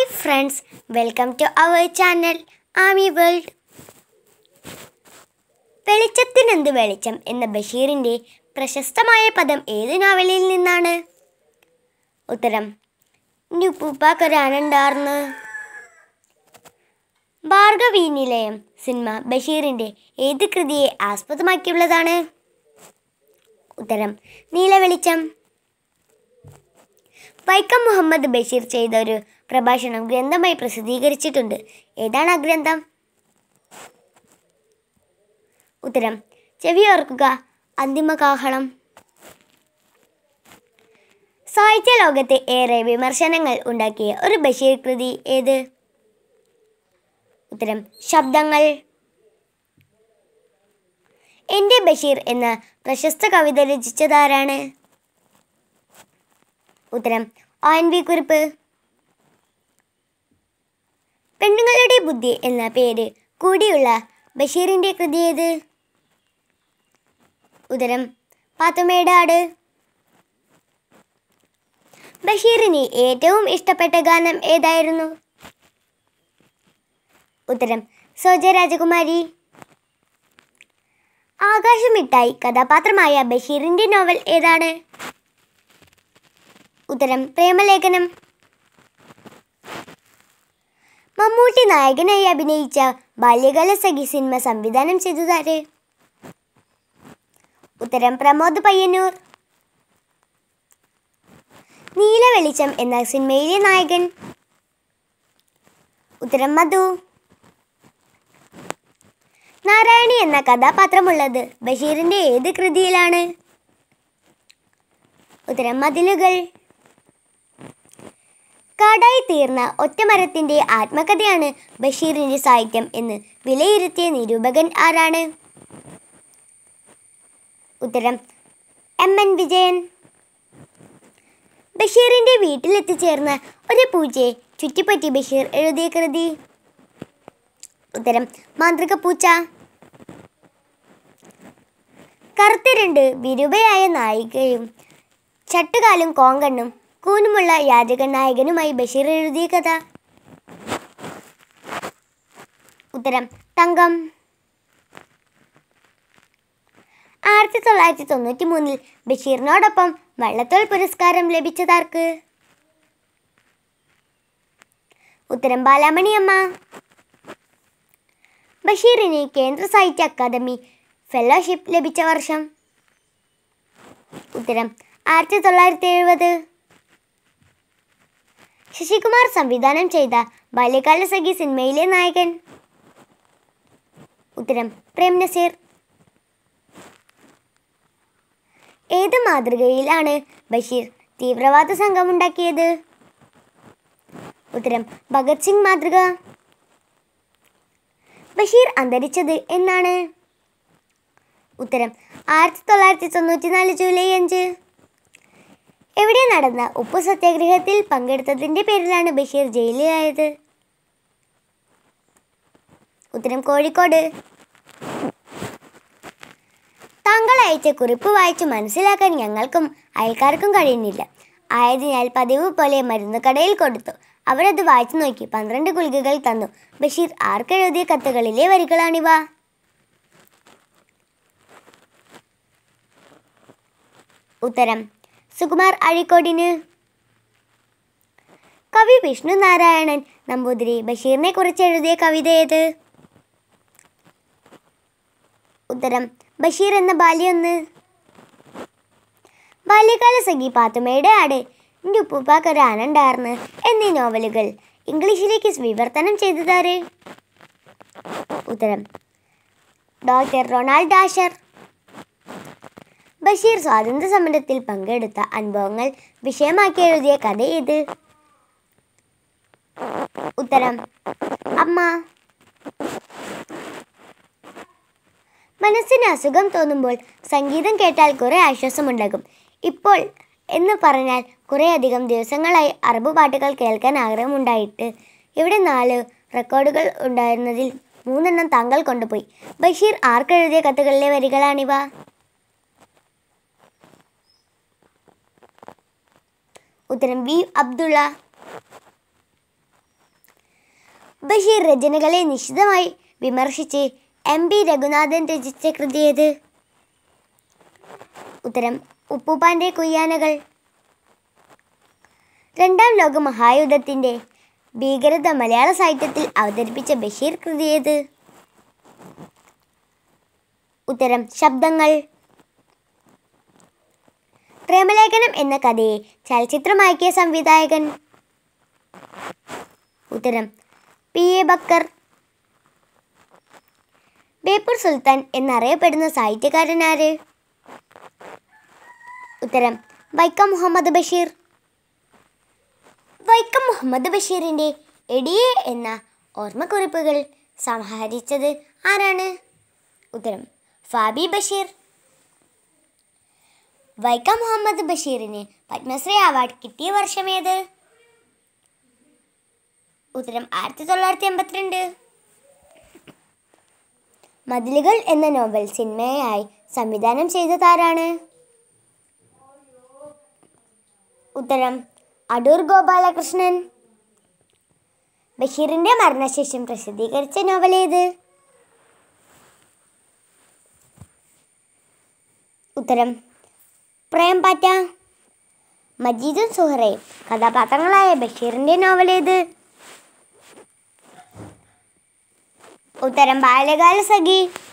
friends welcome to our channel Aami world വെളിച്ചത്തിനെന്ത് വെളിച്ചം എന്ന ബഷീറിൻ്റെ പ്രശസ്തമായ പദം ഏത് നോവലിൽ നിന്നാണ് ഉത്തരം നുപ്പൂപ്പാക്കൊരാനുണ്ടാർന്ന് ഭാർഗവീ നിലയം സിനിമ ബഷീറിൻ്റെ ഏത് കൃതിയെ ആസ്പദമാക്കിയുള്ളതാണ് ഉത്തരം നീലവെളിച്ചം വൈക്കം മുഹമ്മദ് ബഷീർ ചെയ്ത ഒരു പ്രഭാഷണം ഗ്രന്ഥമായി പ്രസിദ്ധീകരിച്ചിട്ടുണ്ട് ഏതാണ് ആ ഗ്രന്ഥം ഉത്തരം ചെവി ഓർക്കുക അന്തിമകാഹളം സാഹിത്യ ലോകത്തെ ഏറെ വിമർശനങ്ങൾ ഉണ്ടാക്കിയ ഒരു ബഷീർ കൃതി ഏത് ഉത്തരം ശബ്ദങ്ങൾ എൻ്റെ ബഷീർ എന്ന പ്രശസ്ത കവിത രചിച്ചതാരാണ് ഉത്തരം ഒ എൻ വി കുറിപ്പ് പെണ്ണുങ്ങളുടെ ബുദ്ധി എന്ന പേര് കൂടിയുള്ള ബഷീറിൻ്റെ കൃതി ഏത് ഉത്തരം പാത്തുമ്മയുടെ ആട് ബഷീറിന് ഏറ്റവും ഇഷ്ടപ്പെട്ട ഗാനം ഏതായിരുന്നു ഉത്തരം സോജ രാജകുമാരി ആകാശമിട്ടായി കഥാപാത്രമായ ബഷീറിൻ്റെ നോവൽ ഏതാണ് ഉത്തരം പ്രേമലേഖനം മമ്മൂട്ടി നായകനായി അഭിനയിച്ച ബാല്യകാല സഖി സിനിമ സംവിധാനം ചെയ്തതാര് ഉത്തരം പ്രമോദ് പയ്യന്നൂർ നീല വെളിച്ചം എന്ന സിനിമയിലെ നായകൻ ഉത്തരം മധു നാരായണി എന്ന കഥാപാത്രമുള്ളത് ബഷീറിന്റെ ഏത് കൃതിയിലാണ് ഉത്തരം മതിലുകൾ കാടായി തീർന്ന ഒറ്റമരത്തിന്റെ ആത്മകഥയാണ് ബഷീറിന്റെ സാഹിത്യം എന്ന് വിലയിരുത്തിയ നിരൂപകൻ ആരാണ് ഉത്തരം എം എൻ വിജയൻ ബഷീറിന്റെ വീട്ടിലെത്തിച്ചേർന്ന ഒരു പൂച്ചയെ ചുറ്റിപ്പറ്റി ബഷീർ എഴുതിയ കൃതി ഉത്തരം മാന്ത്രിക പൂച്ച കറുത്ത രണ്ട് വിരൂപയായ നായികയും ചട്ടുകാലും കോങ്കണ്ണും കൂനുമുള്ള യാചകൻ നായകനുമായി ബഷീർ എഴുതിയ കഥ ഉത്തരം തങ്കം ആയിരത്തി തൊള്ളായിരത്തി തൊണ്ണൂറ്റി മൂന്നിൽ ബഷീറിനോടൊപ്പം വള്ളത്തോൾ പുരസ്കാരം ലഭിച്ചതാർക്ക് ഉത്തരം ബാലാമണിയമ്മ ബഷീറിന് കേന്ദ്ര സാഹിത്യ അക്കാദമി ഫെലോഷിപ്പ് ലഭിച്ച വർഷം ഉത്തരം ആയിരത്തി തൊള്ളായിരത്തി എഴുപത് ശശികുമാർ സംവിധാനം ചെയ്ത ബാല്യകാല സഖി സിനിമയിലെ നായകൻ ഉത്തരം പ്രേം നസീർ ഏത് മാതൃകയിലാണ് ബഷീർ തീവ്രവാദ സംഘമുണ്ടാക്കിയത് ഉത്തരം ഭഗത് സിംഗ് മാതൃക ബഷീർ അന്തരിച്ചത് എന്നാണ് ഉത്തരം ആയിരത്തി തൊള്ളായിരത്തി തൊണ്ണൂറ്റി നാല് ജൂലൈ അഞ്ച് എവിടെ നടന്ന ഉപ്പു സത്യാഗ്രഹത്തിൽ പങ്കെടുത്തതിൻ്റെ പേരിലാണ് ബഷീർ ജയിലിലായത് ഉത്തരം കോഴിക്കോട് താങ്കൾ അയച്ച കുറിപ്പ് വായിച്ച് മനസ്സിലാക്കാൻ ഞങ്ങൾക്കും അയൽക്കാർക്കും കഴിയുന്നില്ല ആയതിനാൽ പതിവ് പോലെ മരുന്ന് കടയിൽ കൊടുത്തു അവരത് വായിച്ചു നോക്കി പന്ത്രണ്ട് ഗുളികകൾ തന്നു ബഷീർ ആർക്കെഴുതിയ കത്തുകളിലെ വരികളാണിവ ഉത്തരം സുകുമാർ അഴിക്കോടിന് കവി വിഷ്ണു നാരായണൻ നമ്പൂതിരി ബഷീറിനെ കുറിച്ച് എഴുതിയ കവിത ഏത് ഉത്തരം ബഷീർ എന്ന ബാല്യൊന്ന് ബാല്യകാല സഖി പാത്തുമ്മയുടെ ആട് എൻ്റെ ഉപ്പുപ്പാക്കൊരു ആനണ്ടാർന്ന് എന്നീ നോവലുകൾ ഇംഗ്ലീഷിലേക്ക് വിവർത്തനം ചെയ്തതാര് ഉത്തരം ഡോക്ടർ റൊണാൾഡ് ആഷർ ബഷീർ സ്വാതന്ത്ര്യ സമരത്തിൽ പങ്കെടുത്ത അനുഭവങ്ങൾ വിഷയമാക്കി എഴുതിയ കഥ ഏത് ഉത്തരം അമ്മ മനസ്സിന് അസുഖം തോന്നുമ്പോൾ സംഗീതം കേട്ടാൽ കുറേ ആശ്വാസമുണ്ടാകും ഇപ്പോൾ എന്ന് പറഞ്ഞാൽ കുറേയധികം ദിവസങ്ങളായി അറബ് പാട്ടുകൾ കേൾക്കാൻ ആഗ്രഹമുണ്ടായിട്ട് ഇവിടെ നാല് റെക്കോർഡുകൾ ഉണ്ടായിരുന്നതിൽ മൂന്നെണ്ണം താങ്കൾ കൊണ്ടുപോയി ബഷീർ ആർക്കെഴുതിയ കത്തുകളിലെ വരികളാണിവ ഉത്തരം വി അബ്ദുള്ള ബഷീർ രചനകളെ നിശിതമായി വിമർശിച്ച് എം പി രഘുനാഥൻ രചിച്ച കൃതി ഏത് ഉത്തരം ഉപ്പുപ്പാന്റെ കുയ്യാനകൾ രണ്ടാം ലോക മഹായുദ്ധത്തിന്റെ ഭീകരത മലയാള സാഹിത്യത്തിൽ അവതരിപ്പിച്ച ബഷീർ കൃതി ഏത് ഉത്തരം ശബ്ദങ്ങൾ പ്രേമലേഖനം എന്ന കഥയെ ചലച്ചിത്രമാക്കിയ സംവിധായകൻ ഉത്തരം പി എ ബക്കർ ബേപ്പൂർ സുൽത്താൻ എന്നറിയപ്പെടുന്ന സാഹിത്യകാരൻ ആര് ഉത്തരം വൈക്കം മുഹമ്മദ് ബഷീർ വൈക്കം മുഹമ്മദ് ബഷീറിൻ്റെ എടിയെ എന്ന ഓർമ്മക്കുറിപ്പുകൾ സമാഹരിച്ചത് ആരാണ് ഉത്തരം ഫാബി ബഷീർ വൈക്കം മുഹമ്മദ് ബഷീറിന് പത്മശ്രീ അവാർഡ് കിട്ടിയ വർഷമേത് ഉത്തരം ആയിരത്തി തൊള്ളായിരത്തി എൺപത്തിരണ്ട് മതിലുകൾ എന്ന നോവൽ സിനിമയായി സംവിധാനം ചെയ്തതാരാണ് ഉത്തരം അടൂർ ഗോപാലകൃഷ്ണൻ ബഷീറിന്റെ മരണശേഷം പ്രസിദ്ധീകരിച്ച നോവൽ ഏത് ഉത്തരം പ്രേംപാറ്റ മജീദും സുഹറയും കഥാപാത്രങ്ങളായ ബഷീറിന്റെ നോവൽ ഏത് ഉത്തരം ബാല്യകാല സഖി